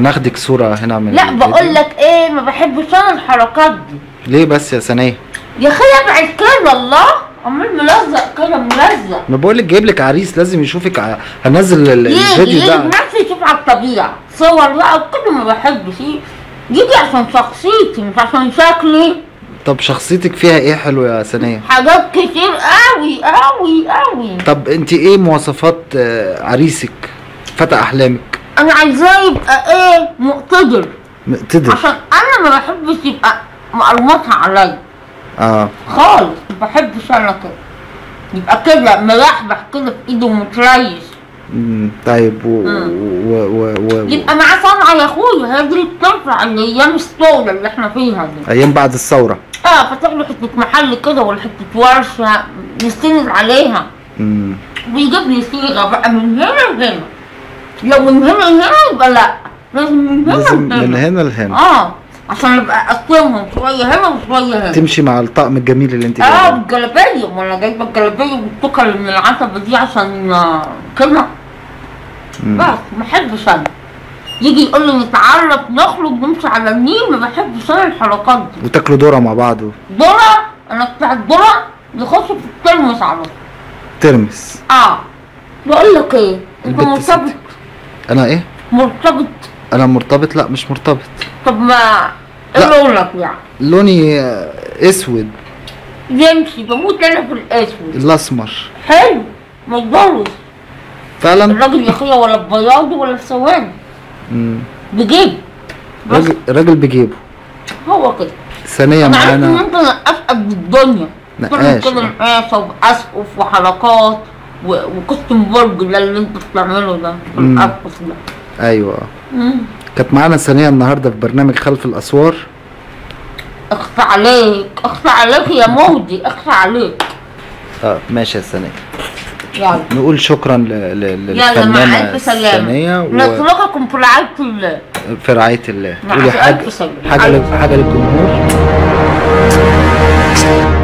هناخدك صورة هنا من لا الفيديو. بقول لك ايه ما بحبش انا الحركات دي ليه بس يا سنية يا اخي ابعد كده الله عمال ملزق كده ملزق ما بقولك جايب لك عريس لازم يشوفك ع... هنزل ال- يجي الفيديو يجي ده بنفسي يشوف على الطبيعة صور بقى وكله ما بحبش يجي عشان شخصيتي مش عشان شكلي طب شخصيتك فيها ايه حلو يا سنية حاجات كتير قوي قوي قوي طب انت ايه مواصفات آه، عريسك فتى احلامك انا عايزاه يبقى ايه مقتدر مقتدر عشان انا ما بحبش يبقى مقرمطها عليا اه خالص ما بحبش انا كده يبقى كده مرحبح كده في ايده ومتريش مم، طيب و... و... و... و... و... يبقى معاه صنعة يا اخويا هي دي اللي بتنفع الايام السوداء اللي احنا فيها دي ايام بعد الثورة اه فتح له حته محل كده ولا حته ورشه يستند عليها مم. ويجيب لي صيغه بقى من هنا لهنا لو من هنا لهنا يبقى لا لازم من هنا لازم لهنا من هنا لهنا اه عشان ابقى اقسمهم شويه هنا وشويه هنا تمشي مع الطقم الجميل اللي انت اه جايباه بالجلابيه ما انا جايبه الجلابيه والتوكه اللي من العتبه دي عشان آه، كده مم. بس ما بحبش انا يجي يقول لي نتعرف نخرج نمشي على النيل ما بحبش انا الحركات دي وتاكلوا ذره مع بعض و- ذره انا بتاع الذره يخش في الترمس على طول ترمس اه بقول لك ايه انت البت مرتبط ست. انا ايه مرتبط انا مرتبط لا مش مرتبط طب ما لا. ايه لونك يعني لوني آه، اسود يمشي بموت انا في الاسود الاسمر حلو ما يضرش فعلا الراجل يا اخويا ولا بياض ولا سواد مم. بجيب بس راجل راجل بجيبه هو كده ثانيه انا عارف ان معانا انت نقاش قد الدنيا تعمل نقاش كده آه. نقاشه واسقف وحركات و- وكوستم برج ده اللي انت بتعمله ده مم. الاسقف ده ايوه مم. كانت معانا ثانيه النهارده في برنامج خلف الاسوار اخفى عليك اخفى عليك يا مودي اخفى عليك اه ماشي يا ثانيه يلا نقول شكرا ل... ل... يلا مع للفنانه الف سلامه ثانيه نترككم في رعايه الله وفي رعايه الله مع قولي ألف حاجه سلامة. حاجه لل- حاجه للجمهور